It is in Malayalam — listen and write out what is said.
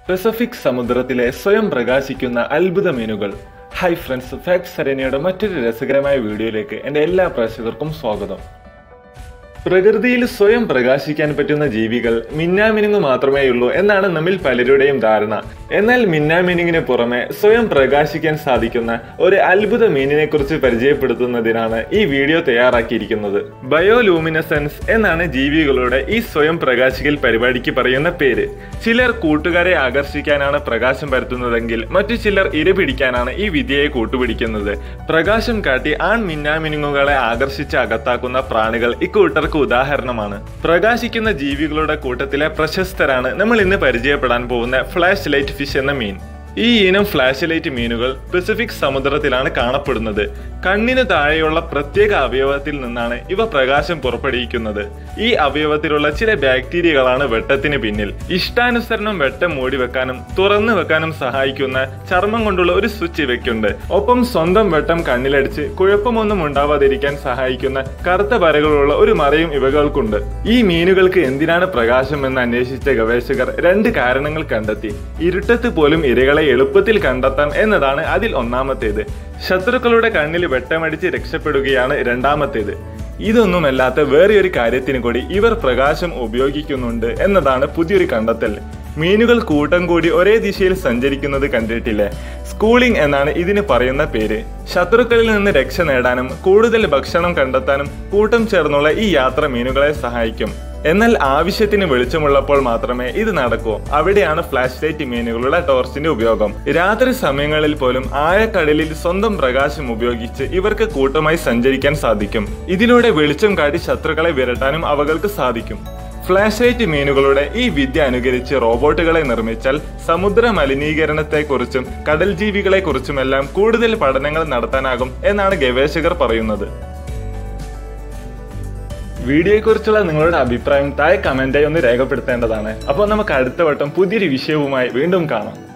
പസഫിക് സമുദ്രത്തിലെ സ്വയം പ്രകാശിക്കുന്ന അത്ഭുത മീനുകൾ ഹായ് ഫ്രണ്ട്സ് ഫാക്ട് സരണിയുടെ മറ്റൊരു രസകരമായ വീഡിയോയിലേക്ക് എൻ്റെ എല്ലാ പ്രേക്ഷകർക്കും സ്വാഗതം പ്രകൃതിയിൽ സ്വയം പ്രകാശിക്കാൻ പറ്റുന്ന ജീവികൾ മിന്നാമിനുങ്ങ് മാത്രമേയുള്ളൂ എന്നാണ് നമ്മിൽ പലരുടെയും ധാരണ എന്നാൽ മിന്നാമിനുങ്ങിന് പുറമെ സ്വയം പ്രകാശിക്കാൻ സാധിക്കുന്ന ഒരു അത്ഭുത മീനിനെ കുറിച്ച് പരിചയപ്പെടുത്തുന്നതിനാണ് ഈ വീഡിയോ തയ്യാറാക്കിയിരിക്കുന്നത് ബയോലൂമിനസെൻസ് എന്നാണ് ജീവികളുടെ ഈ സ്വയം പ്രകാശിക്കൽ പരിപാടിക്ക് പറയുന്ന പേര് ചിലർ കൂട്ടുകാരെ ആകർഷിക്കാനാണ് പ്രകാശം പരത്തുന്നതെങ്കിൽ മറ്റു ചിലർ ഇരപിടിക്കാനാണ് ഈ വിദ്യയെ കൂട്ടുപിടിക്കുന്നത് പ്രകാശം കാട്ടി ആൺ മിന്നാമിനുങ്ങുകളെ ആകർഷിച്ച് അകത്താക്കുന്ന പ്രാണികൾ ഇക്കൂട്ടർക്ക് ഉദാഹരണമാണ് പ്രകാശിക്കുന്ന ജീവികളുടെ കൂട്ടത്തിലെ പ്രശസ്തരാണ് നമ്മൾ ഇന്ന് പരിചയപ്പെടാൻ പോകുന്ന ഫ്ലാഷ് ലൈറ്റ് ഫിഷ് എന്ന മീൻ ഈ ഇനം ഫ്ലാഷ് ലൈറ്റ് മീനുകൾ പസഫിക് സമുദ്രത്തിലാണ് കാണപ്പെടുന്നത് കണ്ണിന് താഴെയുള്ള പ്രത്യേക അവയവത്തിൽ നിന്നാണ് ഇവ പ്രകാശം പുറപ്പെടുവിക്കുന്നത് ഈ അവയവത്തിലുള്ള ചില ബാക്ടീരിയകളാണ് വെട്ടത്തിന് പിന്നിൽ ഇഷ്ടാനുസരണം വെട്ടം മൂടി വെക്കാനും തുറന്നു വെക്കാനും സഹായിക്കുന്ന ചർമ്മം കൊണ്ടുള്ള ഒരു സ്വിച്ച് ഇവയ്ക്കുണ്ട് ഒപ്പം സ്വന്തം വെട്ടം കണ്ണിലടിച്ച് കുഴപ്പമൊന്നും ഉണ്ടാവാതിരിക്കാൻ സഹായിക്കുന്ന കറുത്ത വരകളുള്ള ഒരു മറയും ഇവകൾക്കുണ്ട് ഈ മീനുകൾക്ക് എന്തിനാണ് പ്രകാശം എന്ന് അന്വേഷിച്ച ഗവേഷകർ രണ്ട് കാരണങ്ങൾ കണ്ടെത്തി ഇരുട്ടത്ത് പോലും ഇരകളെ എളുപ്പത്തിൽ കണ്ടെത്താം എന്നതാണ് അതിൽ ഒന്നാമത്തേത് ശത്രുക്കളുടെ കണ്ണിൽ വെട്ടമടിച്ച് രക്ഷപ്പെടുകയാണ് രണ്ടാമത്തേത് ഇതൊന്നുമല്ലാത്ത വേറെ ഒരു കാര്യത്തിന് കൂടി ഇവർ പ്രകാശം ഉപയോഗിക്കുന്നുണ്ട് എന്നതാണ് പുതിയൊരു കണ്ടെത്തൽ മീനുകൾ കൂട്ടം കൂടി ഒരേ ദിശയിൽ സഞ്ചരിക്കുന്നത് കണ്ടിട്ടില്ലേ സ്കൂളിംഗ് എന്നാണ് ഇതിന് പറയുന്ന പേര് ശത്രുക്കളിൽ നിന്ന് രക്ഷ നേടാനും കൂടുതൽ ഭക്ഷണം കണ്ടെത്താനും കൂട്ടം ചേർന്നുള്ള ഈ യാത്ര മീനുകളെ സഹായിക്കും എന്നാൽ ആവശ്യത്തിന് വെളിച്ചമുള്ളപ്പോൾ മാത്രമേ ഇത് നടക്കൂ അവിടെയാണ് ഫ്ലാഷ് ലൈറ്റ് മീനുകളുടെ ടോർച്ചിന്റെ ഉപയോഗം രാത്രി സമയങ്ങളിൽ പോലും ആഴക്കടലിൽ സ്വന്തം പ്രകാശം ഉപയോഗിച്ച് ഇവർക്ക് കൂട്ടമായി സഞ്ചരിക്കാൻ സാധിക്കും ഇതിലൂടെ വെളിച്ചം കാട്ടി ശത്രുക്കളെ വിരട്ടാനും അവകൾക്ക് സാധിക്കും ഫ്ലാഷ് ലൈറ്റ് മീനുകളുടെ ഈ വിദ്യ അനുകരിച്ച് റോബോട്ടുകളെ നിർമ്മിച്ചാൽ സമുദ്ര മലിനീകരണത്തെക്കുറിച്ചും കടൽ ജീവികളെക്കുറിച്ചുമെല്ലാം കൂടുതൽ പഠനങ്ങൾ നടത്താനാകും എന്നാണ് ഗവേഷകർ പറയുന്നത് വീഡിയോയെക്കുറിച്ചുള്ള നിങ്ങളുടെ അഭിപ്രായം താഴെ കമന്റായി ഒന്ന് രേഖപ്പെടുത്തേണ്ടതാണ് അപ്പോൾ നമുക്ക് അടുത്ത വട്ടം പുതിയൊരു വിഷയവുമായി വീണ്ടും കാണാം